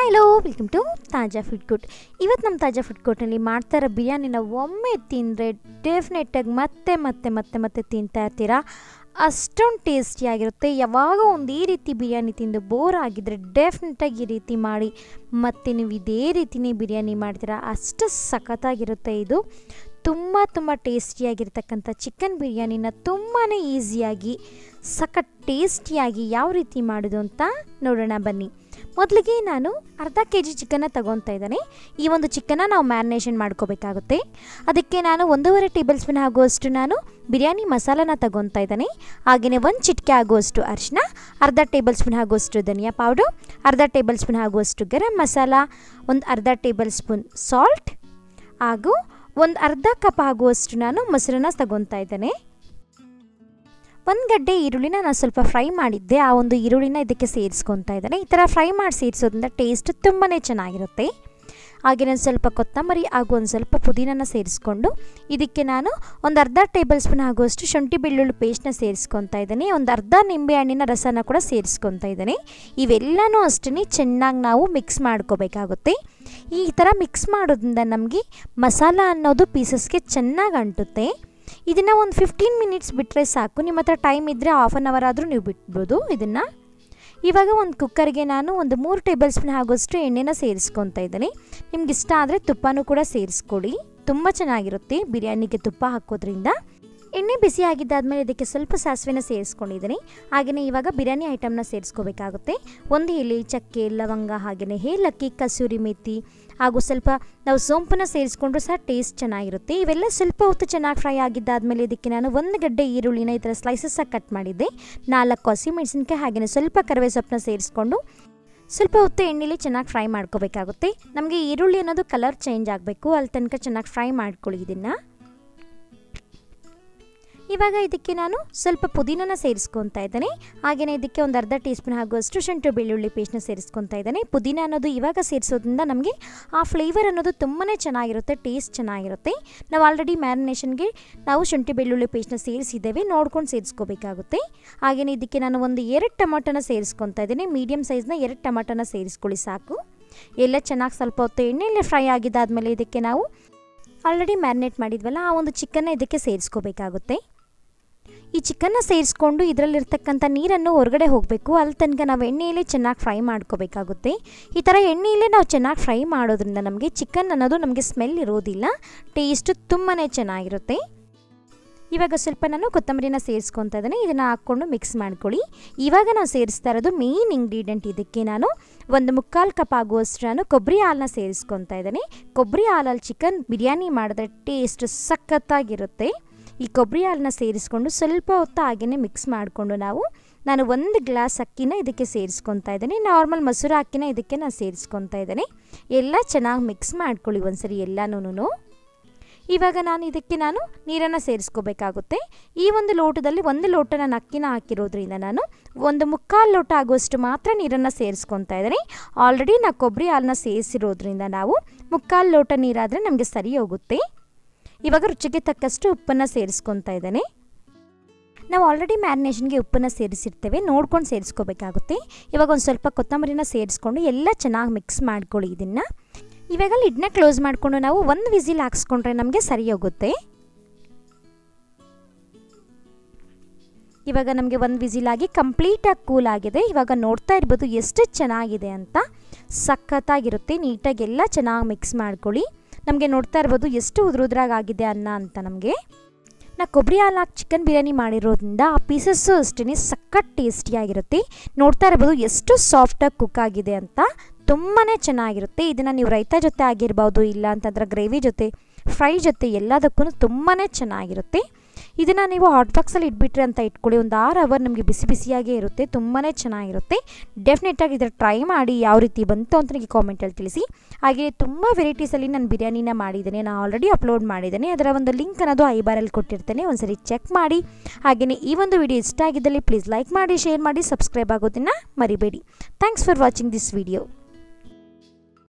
hello welcome to Taaza food court ಇವತ್ತು ನಮ್ಮ ತಾಜಾ ಫುಡ್ ಕೋರ್ಟ್ನಲ್ಲಿ ಮಾಡ್ತಾ ಇರೋ ಬಿರಿಯಾನಿನ ಒಮ್ಮೆ ತಿಂದರೆ ಡೆಫಿನೆಟಾಗಿ ಮತ್ತೆ ಮತ್ತೆ ಮತ್ತೆ ಮತ್ತೆ ತಿಂತಾ ಇರ್ತೀರಾ ಅಷ್ಟೊಂದು ಟೇಸ್ಟಿಯಾಗಿರುತ್ತೆ ಯಾವಾಗ ಒಂದು ಈ ರೀತಿ ಬಿರಿಯಾನಿ ತಿಂದು ಬೋರ್ ಆಗಿದ್ದರೆ ಡೆಫಿನೆಟಾಗಿ ಈ ರೀತಿ ಮಾಡಿ ಮತ್ತೆ ನೀವು ಇದೇ ರೀತಿನೇ ಬಿರಿಯಾನಿ ಮಾಡ್ತೀರಾ ಅಷ್ಟು ಸಖತ್ತಾಗಿರುತ್ತೆ ಇದು ತುಂಬ ತುಂಬ ಟೇಸ್ಟಿಯಾಗಿರ್ತಕ್ಕಂಥ ಚಿಕನ್ ಬಿರಿಯಾನಿನ ತುಂಬಾ ಈಸಿಯಾಗಿ ಸಖತ್ ಟೇಸ್ಟಿಯಾಗಿ ಯಾವ ರೀತಿ ಮಾಡೋದು ಅಂತ ನೋಡೋಣ ಬನ್ನಿ ಮೊದಲಿಗೆ ನಾನು ಅರ್ಧ ಕೆ ಜಿ ಚಿಕನ್ನ ತಗೊತಾ ಇದ್ದೇನೆ ಈ ಒಂದು ಚಿಕನ್ನ ನಾವು ಮ್ಯಾರಿನೇಷನ್ ಮಾಡ್ಕೋಬೇಕಾಗುತ್ತೆ ಅದಕ್ಕೆ ನಾನು ಒಂದೂವರೆ ಟೇಬಲ್ ಸ್ಪೂನ್ ಆಗುವಷ್ಟು ನಾನು ಬಿರಿಯಾನಿ ಮಸಾಲನ ತಗೊತಾ ಇದ್ದೇನೆ ಹಾಗೆಯೇ ಒಂದು ಚಿಟಿಕೆ ಆಗುವಷ್ಟು ಅರಿಶಿನ ಅರ್ಧ ಟೇಬಲ್ ಸ್ಪೂನ್ ಆಗುವಷ್ಟು ಧನಿಯಾ ಪೌಡರ್ ಅರ್ಧ ಟೇಬಲ್ ಸ್ಪೂನ್ ಆಗುವಷ್ಟು ಗರಂ ಮಸಾಲ ಒಂದು ಅರ್ಧ ಟೇಬಲ್ ಸ್ಪೂನ್ ಸಾಲ್ಟ್ ಹಾಗೂ ಒಂದು ಅರ್ಧ ಕಪ್ ಆಗುವಷ್ಟು ನಾನು ಮೊಸರನ್ನ ತಗೊತಾ ಇದ್ದೇನೆ ಒಂದು ಗಡ್ಡೆ ಈರುಳ್ಳಿನ ನಾನು ಸ್ವಲ್ಪ ಫ್ರೈ ಮಾಡಿದ್ದೆ ಆ ಒಂದು ಈರುಳ್ಳಿನ ಇದಕ್ಕೆ ಸೇರಿಸ್ಕೊತಾ ಇದ್ದೇನೆ ಈ ಥರ ಫ್ರೈ ಮಾಡಿ ಸೇರಿಸೋದ್ರಿಂದ ಟೇಸ್ಟ್ ತುಂಬಾ ಚೆನ್ನಾಗಿರುತ್ತೆ ಹಾಗೆ ನಾನು ಸ್ವಲ್ಪ ಕೊತ್ತಂಬರಿ ಹಾಗೂ ಒಂದು ಸ್ವಲ್ಪ ಪುದೀನನ ಸೇರಿಸ್ಕೊಂಡು ಇದಕ್ಕೆ ನಾನು ಒಂದು ಅರ್ಧ ಟೇಬಲ್ ಸ್ಪೂನ್ ಆಗುವಷ್ಟು ಶುಂಠಿ ಬೆಳ್ಳುಳ್ಳಿ ಪೇಸ್ಟ್ನ ಸೇರಿಸ್ಕೊತಾ ಇದ್ದೀನಿ ಒಂದು ಅರ್ಧ ನಿಂಬೆ ಹಣ್ಣಿನ ರಸನ ಕೂಡ ಸೇರಿಸ್ಕೊತಾ ಇದ್ದೀನಿ ಇವೆಲ್ಲನೂ ಅಷ್ಟೇ ಚೆನ್ನಾಗಿ ನಾವು ಮಿಕ್ಸ್ ಮಾಡ್ಕೋಬೇಕಾಗುತ್ತೆ ಈ ಥರ ಮಿಕ್ಸ್ ಮಾಡೋದ್ರಿಂದ ನಮಗೆ ಮಸಾಲ ಅನ್ನೋದು ಪೀಸಸ್ಗೆ ಚೆನ್ನಾಗಿ ಅಂಟುತ್ತೆ ಇದನ್ನು ಒಂದು ಫಿಫ್ಟೀನ್ ಮಿನಿಟ್ಸ್ ಬಿಟ್ಟರೆ ಸಾಕು ನಿಮ್ಮ ಹತ್ರ ಟೈಮ್ ಇದ್ದರೆ ಹಾಫ್ ಆನ್ ಅವರ್ ಆದರೂ ನೀವು ಬಿಟ್ಬೋದು ಇದನ್ನು ಇವಾಗ ಒಂದು ಕುಕ್ಕರ್ಗೆ ನಾನು ಒಂದು ಮೂರು ಟೇಬಲ್ ಸ್ಪೂನ್ ಆಗೋಷ್ಟು ಎಣ್ಣೆನ ಸೇರಿಸ್ಕೊತಾ ಇದ್ದೀನಿ ನಿಮ್ಗೆ ಇಷ್ಟ ಆದರೆ ತುಪ್ಪನೂ ಕೂಡ ಸೇರಿಸ್ಕೊಡಿ ತುಂಬ ಚೆನ್ನಾಗಿರುತ್ತೆ ಬಿರಿಯಾನಿಗೆ ತುಪ್ಪ ಹಾಕೋದ್ರಿಂದ ಎಣ್ಣೆ ಬಿಸಿ ಆಗಿದ್ದಾದಮೇಲೆ ಇದಕ್ಕೆ ಸ್ವಲ್ಪ ಸಾಸಿವೆನ ಸೇರಿಸ್ಕೊಂಡಿದ್ದೀನಿ ಹಾಗೆಯೇ ಇವಾಗ ಬಿರಿಯಾನಿ ಐಟಮ್ನ ಸೇರಿಸ್ಕೋಬೇಕಾಗುತ್ತೆ ಒಂದು ಎಲೆ ಚಕ್ಕೆ ಲವಂಗ ಹಾಗೆಯೇ ಏಲಕ್ಕಿ ಕಸೂರಿ ಮೇಥಿ ಹಾಗೂ ಸ್ವಲ್ಪ ನಾವು ಸೋಂಪನ್ನ ಸೇರಿಸ್ಕೊಂಡ್ರು ಸಹ ಟೇಸ್ಟ್ ಚೆನ್ನಾಗಿರುತ್ತೆ ಇವೆಲ್ಲ ಸ್ವಲ್ಪ ಹೊತ್ತು ಚೆನ್ನಾಗಿ ಫ್ರೈ ಆಗಿದ್ದಾದಮೇಲೆ ಇದಕ್ಕೆ ನಾನು ಒಂದು ಗಡ್ಡೆ ಈರುಳ್ಳಿನ ಈ ಥರ ಸ್ಲೈಸಸ್ ಆಗಿ ಕಟ್ ಮಾಡಿದ್ದೆ ನಾಲ್ಕು ಹಸಿಮೆಣಸಿನ್ಕಾಯಿ ಹಾಗೆಯೇ ಸ್ವಲ್ಪ ಕರಿವೆ ಸೊಪ್ಪನ್ನ ಸೇರಿಸ್ಕೊಂಡು ಸ್ವಲ್ಪ ಹೊತ್ತು ಎಣ್ಣೆಲಿ ಚೆನ್ನಾಗಿ ಫ್ರೈ ಮಾಡ್ಕೋಬೇಕಾಗುತ್ತೆ ನಮಗೆ ಈರುಳ್ಳಿ ಅನ್ನೋದು ಕಲರ್ ಚೇಂಜ್ ಆಗಬೇಕು ಅಲ್ಲಿ ತನಕ ಚೆನ್ನಾಗಿ ಫ್ರೈ ಮಾಡ್ಕೊಳ್ಳಿ ಇದನ್ನು ಇವಾಗ ಇದಕ್ಕೆ ನಾನು ಸ್ವಲ್ಪ ಪುದೀನನ ಸೇರಿಸ್ಕೊತಾ ಇದ್ದೇನೆ ಹಾಗೆಯೇ ಇದಕ್ಕೆ ಒಂದು ಅರ್ಧ ಟೀ ಸ್ಪೂನ್ ಆಗುವಷ್ಟು ಶುಂಠಿ ಬೆಳ್ಳುಳ್ಳಿ ಪೇಸ್ಟ್ನ ಸೇರಿಸ್ಕೊತಾ ಇದ್ದೇನೆ ಪುದೀನ ಅನ್ನೋದು ಇವಾಗ ಸೇರಿಸೋದ್ರಿಂದ ನಮಗೆ ಆ ಫ್ಲೇವರ್ ಅನ್ನೋದು ತುಂಬಾ ಚೆನ್ನಾಗಿರುತ್ತೆ ಟೇಸ್ಟ್ ಚೆನ್ನಾಗಿರುತ್ತೆ ನಾವು ಆಲ್ರೆಡಿ ಮ್ಯಾರಿನೇಷನ್ಗೆ ನಾವು ಶುಂಠಿ ಬೆಳ್ಳುಳ್ಳಿ ಪೇಸ್ಟ್ನ ಸೇರಿಸಿದ್ದೇವೆ ನೋಡ್ಕೊಂಡು ಸೇರಿಸ್ಕೋಬೇಕಾಗುತ್ತೆ ಹಾಗೆಯೇ ಇದಕ್ಕೆ ನಾನು ಒಂದು ಎರಡು ಟೊಮೊಟೊನ ಸೇರಿಸ್ಕೊತಾ ಇದ್ದೇನೆ ಮೀಡಿಯಮ್ ಸೈಜ್ನ ಎರಡು ಟೊಮೊಟೊನ ಸೇರಿಸ್ಕೊಳ್ಳಿ ಸಾಕು ಎಲ್ಲ ಚೆನ್ನಾಗಿ ಸ್ವಲ್ಪ ಹೊತ್ತು ಎಣ್ಣೆಯಲ್ಲೇ ಫ್ರೈ ಆಗಿದ್ದಾದಮೇಲೆ ಇದಕ್ಕೆ ನಾವು ಆಲ್ರೆಡಿ ಮ್ಯಾರಿನೇಟ್ ಮಾಡಿದ್ವಲ್ಲ ಆ ಒಂದು ಚಿಕನ್ನ ಇದಕ್ಕೆ ಸೇರಿಸ್ಕೋಬೇಕಾಗುತ್ತೆ ಈ ಚಿಕನ್ನ ಸೇರಿಸ್ಕೊಂಡು ಇದರಲ್ಲಿರ್ತಕ್ಕಂಥ ನೀರನ್ನು ಹೊರಗಡೆ ಹೋಗಬೇಕು ಅಲ್ಲಿ ತನಕ ನಾವು ಎಣ್ಣೆಯಲ್ಲೇ ಚೆನ್ನಾಗಿ ಫ್ರೈ ಮಾಡ್ಕೋಬೇಕಾಗುತ್ತೆ ಈ ಥರ ಎಣ್ಣೆಯಲ್ಲೇ ನಾವು ಚೆನ್ನಾಗಿ ಫ್ರೈ ಮಾಡೋದ್ರಿಂದ ನಮಗೆ ಚಿಕನ್ ಅನ್ನೋದು ನಮಗೆ ಸ್ಮೆಲ್ ಇರೋದಿಲ್ಲ ಟೇಸ್ಟ್ ತುಂಬಾ ಚೆನ್ನಾಗಿರುತ್ತೆ ಇವಾಗ ಸ್ವಲ್ಪ ನಾನು ಕೊತ್ತಂಬರಿನ ಸೇರಿಸ್ಕೊತಾ ಇದ್ದೇನೆ ಇದನ್ನು ಹಾಕ್ಕೊಂಡು ಮಿಕ್ಸ್ ಮಾಡ್ಕೊಳ್ಳಿ ಇವಾಗ ನಾವು ಸೇರಿಸ್ತಾ ಇರೋದು ಮೇನ್ ಇಂಗ್ರೀಡಿಯೆಂಟ್ ಇದಕ್ಕೆ ನಾನು ಒಂದು ಮುಕ್ಕಾಲು ಕಪ್ ಆಗುವಷ್ಟು ನಾನು ಕೊಬ್ಬರಿ ಹಾಲನ್ನ ಸೇರಿಸ್ಕೊತಾ ಇದ್ದೇನೆ ಕೊಬ್ಬರಿ ಹಾಲಲ್ಲಿ ಚಿಕನ್ ಬಿರಿಯಾನಿ ಮಾಡಿದ್ರೆ ಟೇಸ್ಟ್ ಸಖತ್ತಾಗಿರುತ್ತೆ ಈ ಕೊಬ್ಬರಿ ಹಾಲನ್ನ ಸೇರಿಸ್ಕೊಂಡು ಸ್ವಲ್ಪ ಹೊತ್ತು ಹಾಗೆಯೇ ಮಿಕ್ಸ್ ಮಾಡಿಕೊಂಡು ನಾವು ನಾನು ಒಂದು ಗ್ಲಾಸ್ ಅಕ್ಕಿನ ಇದಕ್ಕೆ ಸೇರಿಸ್ಕೊತಾ ಇದ್ದೇನೆ ನಾರ್ಮಲ್ ಮೊಸರು ಅಕ್ಕಿನ ಇದಕ್ಕೆ ನಾನು ಸೇರಿಸ್ಕೊತಾ ಇದ್ದೇನೆ ಎಲ್ಲ ಚೆನ್ನಾಗಿ ಮಿಕ್ಸ್ ಮಾಡ್ಕೊಳ್ಳಿ ಒಂದ್ಸರಿ ಎಲ್ಲನೂ ಇವಾಗ ನಾನು ಇದಕ್ಕೆ ನಾನು ನೀರನ್ನು ಸೇರಿಸ್ಕೋಬೇಕಾಗುತ್ತೆ ಈ ಒಂದು ಲೋಟದಲ್ಲಿ ಒಂದು ಲೋಟ ನಾನು ಅಕ್ಕಿನ ಹಾಕಿರೋದ್ರಿಂದ ನಾನು ಒಂದು ಮುಕ್ಕಾಲು ಲೋಟ ಆಗುವಷ್ಟು ಮಾತ್ರ ನೀರನ್ನು ಸೇರಿಸ್ಕೊತಾ ಇದ್ದೀನಿ ಆಲ್ರೆಡಿ ನಾನು ಕೊಬ್ಬರಿ ಹಾಲನ್ನ ಸೇರಿಸಿರೋದ್ರಿಂದ ನಾವು ಮುಕ್ಕಾಲು ಲೋಟ ನೀರಾದರೆ ನಮಗೆ ಸರಿ ಹೋಗುತ್ತೆ ಇವಾಗ ರುಚಿಗೆ ತಕ್ಕಷ್ಟು ಉಪ್ಪನ್ನು ಸೇರಿಸ್ಕೊತಾ ಇದ್ದೇನೆ ನಾವು ಆಲ್ರೆಡಿ ಮ್ಯಾರಿನೇಷನ್ಗೆ ಉಪ್ಪನ್ನು ಸೇರಿಸಿರ್ತೇವೆ ನೋಡ್ಕೊಂಡು ಸೇರಿಸ್ಕೋಬೇಕಾಗುತ್ತೆ ಇವಾಗ ಒಂದು ಸ್ವಲ್ಪ ಕೊತ್ತಂಬರಿನ ಸೇರಿಸ್ಕೊಂಡು ಎಲ್ಲ ಚೆನ್ನಾಗಿ ಮಿಕ್ಸ್ ಮಾಡ್ಕೊಳ್ಳಿ ಇದನ್ನು ಇವಾಗ ಲಿಡ್ನ ಕ್ಲೋಸ್ ಮಾಡಿಕೊಂಡು ನಾವು ಒಂದು ವಿಸಿಲ್ ಹಾಕ್ಸ್ಕೊಂಡ್ರೆ ನಮಗೆ ಸರಿ ಹೋಗುತ್ತೆ ಇವಾಗ ನಮಗೆ ಒಂದು ವಿಸಿಲಾಗಿ ಕಂಪ್ಲೀಟಾಗಿ ಕೂಲ್ ಆಗಿದೆ ಇವಾಗ ನೋಡ್ತಾ ಇರ್ಬೋದು ಎಷ್ಟು ಚೆನ್ನಾಗಿದೆ ಅಂತ ಸಖತ್ತಾಗಿರುತ್ತೆ ನೀಟಾಗಿ ಎಲ್ಲ ಚೆನ್ನಾಗಿ ಮಿಕ್ಸ್ ಮಾಡ್ಕೊಳ್ಳಿ ನಮಗೆ ನೋಡ್ತಾ ಇರ್ಬೋದು ಎಷ್ಟು ಉದುರುದ್ರಾಗಿದೆ ಅನ್ನ ಅಂತ ನಮಗೆ ನಾ ಕೊಬ್ಬರಿ ಹಾಲು ಹಾಕಿ ಚಿಕನ್ ಬಿರಿಯಾನಿ ಮಾಡಿರೋದ್ರಿಂದ ಆ ಪೀಸಸ್ಸು ಅಷ್ಟೇ ಸಖತ್ ಟೇಸ್ಟಿಯಾಗಿರುತ್ತೆ ನೋಡ್ತಾ ಇರ್ಬೋದು ಎಷ್ಟು ಸಾಫ್ಟಾಗಿ ಕುಕ್ ಆಗಿದೆ ಅಂತ ತುಂಬಾ ಚೆನ್ನಾಗಿರುತ್ತೆ ಇದನ್ನು ನೀವು ರೈತ ಜೊತೆ ಆಗಿರ್ಬೋದು ಇಲ್ಲ ಅಂತಂದ್ರೆ ಗ್ರೇವಿ ಜೊತೆ ಫ್ರೈ ಜೊತೆ ಎಲ್ಲದಕ್ಕೂ ತುಂಬಾ ಚೆನ್ನಾಗಿರುತ್ತೆ ಇದನ್ನು ನೀವು ಹಾಟ್ ಬಾಕ್ಸಲ್ಲಿ ಇಟ್ಬಿಟ್ರೆ ಅಂತ ಇಟ್ಕೊಳ್ಳಿ ಒಂದು ಆರು ಅವರ್ ನಮಗೆ ಬಿಸಿ ಬಿಸಿಯಾಗೇ ಇರುತ್ತೆ ತುಂಬಾ ಚೆನ್ನಾಗಿರುತ್ತೆ ಡೆಫಿನೆಟಾಗಿ ಇದರ ಟ್ರೈ ಮಾಡಿ ಯಾವ ರೀತಿ ಬಂತು ಅಂತ ನನಗೆ ಕಾಮೆಂಟಲ್ಲಿ ತಿಳಿಸಿ ಹಾಗೆ ತುಂಬ ವೆರೈಟೀಸಲ್ಲಿ ನಾನು ಬಿರಿಯಾನಿನ ಮಾಡಿದ್ದೇನೆ ನಾನು ಆಲ್ರೆಡಿ ಅಪ್ಲೋಡ್ ಮಾಡಿದ್ದೇನೆ ಅದರ ಒಂದು ಲಿಂಕ್ ಅನ್ನೋದು ಐ ಬಾರಲ್ಲಿ ಕೊಟ್ಟಿರ್ತೇನೆ ಒಂದ್ಸರಿ ಚೆಕ್ ಮಾಡಿ ಹಾಗೆಯೇ ಈ ಒಂದು ವಿಡಿಯೋ ಇಷ್ಟ ಆಗಿದ್ದಲ್ಲಿ ಪ್ಲೀಸ್ ಲೈಕ್ ಮಾಡಿ ಶೇರ್ ಮಾಡಿ ಸಬ್ಸ್ಕ್ರೈಬ್ ಆಗೋದನ್ನು ಮರಿಬೇಡಿ thanks for watching this video